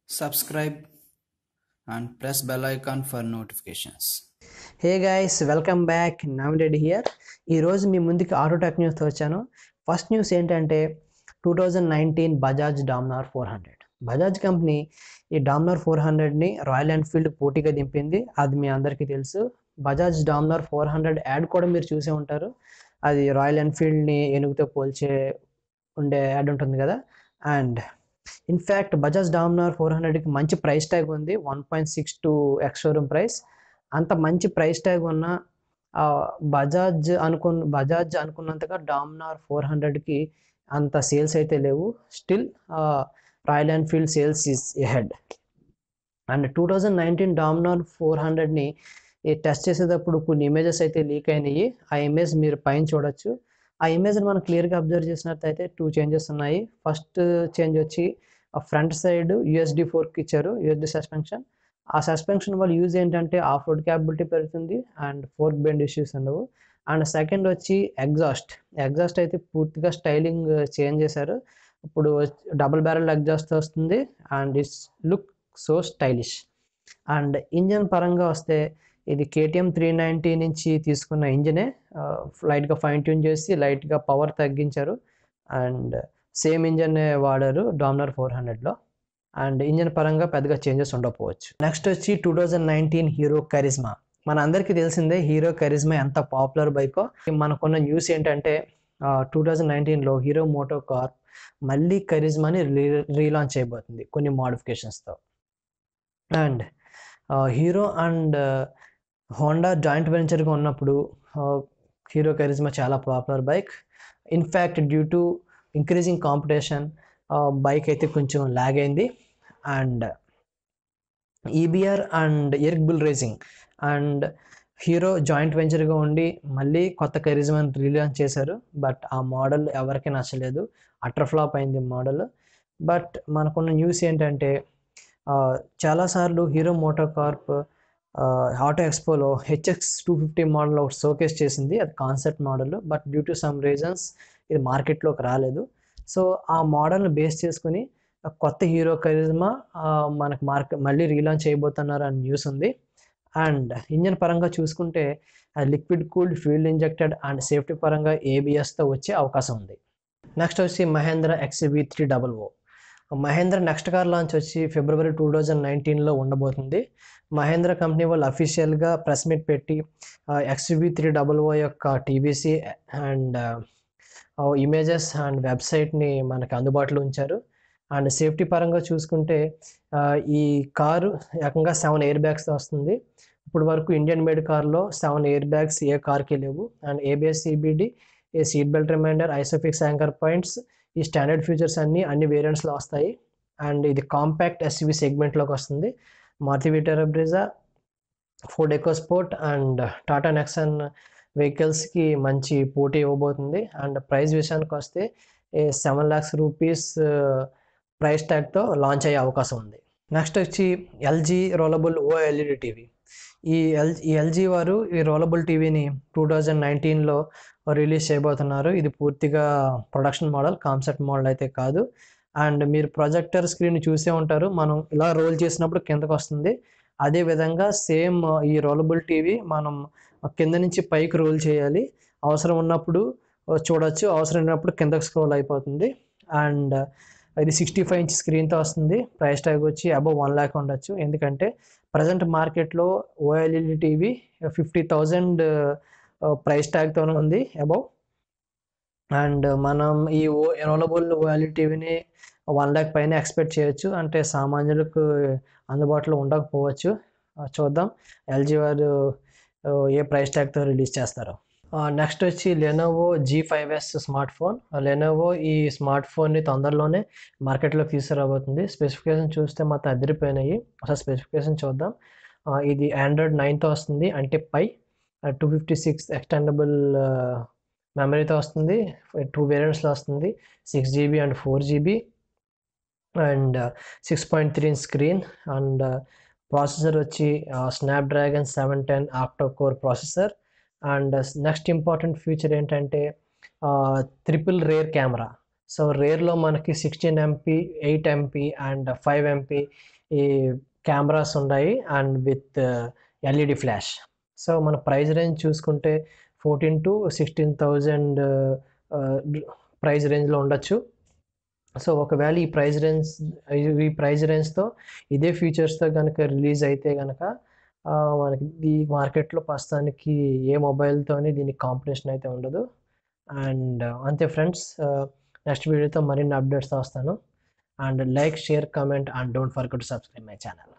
subscribe and press bell icon for notifications hey guys welcome back నవడెడ్ here ఈరోజు మీ ముందుకి ఆటో టెక్ న్యూస్తో వచ్చాను ఫస్ట్ న్యూస్ ఏంటంటే two thousand nineteen Bajaj Dominar four hundred Bajaj company ఈ డామ్నార్ ఫోర్ హండ్రెడ్ని రాయల్ ఎన్ఫీల్డ్ పోటీగా దింపింది అది మీ అందరికీ తెలుసు Bajaj Dominar four hundred ad కూడా మీరు చూసే ఉంటారు అది రాయల్ ఎన్ఫీల్డ్ని ఏనుగుతో పోల్చే ఉండే యాడ్ ఉంటుంది కదా and in fact Bajaj Dominar four హండ్రెడ్కి మంచి ప్రైస్ ట్యాగ్ ఉంది one point six two ex showroom price అంత మంచి ప్రైస్ ట్యాగ్ ఉన్న ఆ, బజాజ్ అనుకున్న బజాజ్ అనుకున్నంతగా డామ్నార్ ఫోర్ హండ్రెడ్కి అంత సేల్స్ అయితే లేవు still Royal Enfield sales is ahead and two thousand nineteen Dominar four హండ్రెడ్ని టెస్ట్ చేసేటప్పుడు కొన్ని ఇమేజెస్ అయితే లీక్ అయినాయి ఆ ఇమేజ్ మీరు పైన చూడొచ్చు ఆ ఇమేజ్ని మనం క్లియర్గా అబ్జర్వ్ చేసినట్టయితే టూ చేంజెస్ ఉన్నాయి ఫస్ట్ చేంజ్ వచ్చి ఫ్రంట్ సైడ్ యూఎస్డి ఫోర్క్ ఇచ్చారు యూఎస్డి సస్పెన్షన్ ఆ సస్పెన్షన్ వల్ల యూజ్ ఏంటంటే ఆఫ్ రోడ్ క్యాపబిలిటీ పెరుగుతుంది అండ్ ఫోర్క్ బెండ్ ఇష్యూస్ ఉండవు అండ్ సెకండ్ వచ్చి ఎగ్జాస్ట్ ఎగ్జాస్ట్ అయితే పూర్తిగా స్టైలింగ్ చేంజ్ చేశారు ఇప్పుడు డబుల్ బ్యారల్ ఎగ్జాస్ట్ వస్తుంది and it's look so stylish and engine పరంగా వస్తే ఇది కేటీఎం త్రీ నైంటీ నుంచి తీసుకున్న ఇంజనే లైట్గా ఫైన్ ట్యూన్ చేసి లైట్గా పవర్ తగ్గించారు అండ్ సేమ్ ఇంజన్ వాడారు డామినర్ ఫోర్ హండ్రెడ్లో అండ్ ఇంజన్ పరంగా పెద్దగా చేంజెస్ ఉండకపోవచ్చు నెక్స్ట్ వచ్చి two thousand nineteen Hero Karizma మన అందరికీ తెలిసిందే హీరో కరిజ్మా ఎంత పాపులర్ బైకో మనకున్న న్యూస్ ఏంటంటే టూ థౌజండ్ నైన్టీన్లో హీరో మోటో కార్ మళ్ళీ కరిజ్మాని రీ రీలాంచ్ చేయబోతుంది కొన్ని మోడిఫికేషన్స్తో and Hero and Honda joint వెంచర్గా ఉన్నప్పుడు హీరో కరిజ్మా చాలా popular bike in fact due to increasing competition bike అయితే కొంచెం లాగ్ అయింది and EBR and Erik Buell racing and Hero joint వెంచర్గా ఉండి మళ్ళీ కొత్త కరిజ్మాని రిలీజ్ చేశారు బట్ ఆ మోడల్ ఎవరికి నచ్చలేదు అటర్ ఫ్లాప్ అయింది మోడల్ బట్ మనకున్న న్యూస్ ఏంటంటే ఆ, చాలాసార్లు హీరో మోటో కార్ప్ ఆటో ఎక్స్పోలో హెచ్ఎక్స్ టూ ఫిఫ్టీ మోడల్ ఒకటి షోకేస్ చేసింది అది concept model but due to some reasons ఇది మార్కెట్లోకి రాలేదు సో ఆ మోడల్ని బేస్ చేసుకుని ఆ కొత్త హీరో కరిజ్మా మనకు మార్కెట్ మళ్ళీ రీలాంచ్ చేయబోతున్నారు అని న్యూస్ ఉంది అండ్ ఇంజన్ పరంగా చూసుకుంటే liquid cooled fuel injected and safety పరంగా ఏబిఎస్తో వచ్చే అవకాశం ఉంది నెక్స్ట్ వచ్చి Mahindra XV three double O Mahindra next car launch వచ్చి ఫిబ్రవరి టూ థౌజండ్ నైన్టీన్లో ఉండబోతుంది మహేంద్ర కంపెనీ వాళ్ళు అఫీషియల్గా ప్రెస్ మీట్ పెట్టి ఎక్స్వి త్రీ డబల్ ఓ యొక్క టీవీసీ అండ్ ఇమేజెస్ అండ్ వెబ్సైట్ని మనకి అందుబాటులో ఉంచారు అండ్ సేఫ్టీ పరంగా చూసుకుంటే ఆ, ఈ కారు ఏకంగా సెవెన్ ఎయిర్ బ్యాగ్స్తో వస్తుంది ఇప్పుడు వరకు ఇండియన్ మేడ్ కార్లో సెవెన్ ఎయిర్ బ్యాగ్స్ ఏ కార్కి లేవు అండ్ ఏబిఎస్ సిబిడి ఏ seat belt reminder ISOFIX anchor points ఈ స్టాండర్డ్ ఫీచర్స్ అన్నీ అన్ని వేరియంట్స్లో వస్తాయి అండ్ ఇది కాంపాక్ట్ ఎస్యూవి సెగ్మెంట్లోకి వస్తుంది Maruti Vitara Brezza Ford EcoSport and Tata Nexon వెహికల్స్కి మంచి పోటీ ఇవ్వబోతుంది అండ్ ప్రైస్ విషయానికి వస్తే సెవెన్ ల్యాక్స్ రూపీస్ ప్రైస్ ట్యాగ్తో లాంచ్ అయ్యే అవకాశం ఉంది నెక్స్ట్ వచ్చి ఎల్జీ రోలబుల్ ఓఎల్ఈడి టీవీ ఈ ఎల్ ఈ ఎల్జీ వారు ఈ రోలబుల్ టీవీని టూ థౌజండ్ నైన్టీన్లో రిలీజ్ చేయబోతున్నారు ఇది పూర్తిగా ప్రొడక్షన్ మోడల్ కాన్సెప్ట్ మోడల్ అయితే కాదు అండ్ మీరు ప్రొజెక్టర్ స్క్రీన్ చూసే ఉంటారు మనం ఇలా రోల్ చేసినప్పుడు కిందకు వస్తుంది అదే విధంగా సేమ్ ఈ రోలబుల్ టీవీ మనం కింద నుంచి పైకి రోల్ చేయాలి అవసరం ఉన్నప్పుడు చూడొచ్చు అవసరం ఉన్నప్పుడు కిందకు స్క్రోల్ అయిపోతుంది అండ్ ఇది సిక్స్టీ ఫైవ్ ఇంచ్ స్క్రీన్తో వస్తుంది ప్రైస్ ట్యాగ్ వచ్చి అబవ్ వన్ ల్యాక్ ఉండొచ్చు ఎందుకంటే ప్రజెంట్ మార్కెట్లో OLED TV fifty thousand price ట్యాగ్తో ఉంది అబవ్ అండ్ మనం ఈ ఓ ఎనోలబుల్ ఓఎల్ఈడి టీవీని వన్ ల్యాక్ పైన ఎక్స్పెక్ట్ చేయొచ్చు అంటే సామాన్యులకు అందుబాటులో ఉండకపోవచ్చు ఆ, చూద్దాం ఎల్జీ వారు ఆ, ఏ ప్రైస్ ట్యాగ్తో రిలీజ్ చేస్తారో నెక్స్ట్ వచ్చి Lenovo G five S smartphone Lenovo ఈ స్మార్ట్ ఫోన్ని తొందరలోనే మార్కెట్లోకి తీసుకురాబోతుంది స్పెసిఫికేషన్ చూస్తే మాత్రం అదిరిపోయినాయి ఒకసారి స్పెసిఫికేషన్ చూద్దాం ఆ, ఇది ఆండ్రాయిడ్ నైన్తో వస్తుంది అంటే pie two fifty six extendable మెమరీతో వస్తుంది టూ వేరియంట్స్లో వస్తుంది six GB and four GB and six point three screen and processor వచ్చి Snapdragon seven ten octa core processor and next important feature ఏంటంటే ట్రిపుల్ రేర్ కెమెరా సో రేర్లో మనకి sixteen MP eight MP and five MP ఈ cameras ఉన్నాయి and with LED flash so మన price range చూసుకుంటే fourteen to sixteen thousand price రేంజ్లో ఉండొచ్చు so ఒకవేళ ఈ ప్రైస్ రేంజ్ ఈ ప్రైస్ రేంజ్తో ఇదే ఫీచర్స్తో కనుక రిలీజ్ అయితే కనుక ఆ, మనకి ఈ మార్కెట్లో ప్రస్తుతానికి ఏ మొబైల్తోని దీనికి కాంపిటీషన్ అయితే ఉండదు అండ్ అంతే ఫ్రెండ్స్ నెక్స్ట్ వీడియోతో మరిన్ని అప్డేట్స్ వస్తాను and like share comment and don't forget to subscribe my channel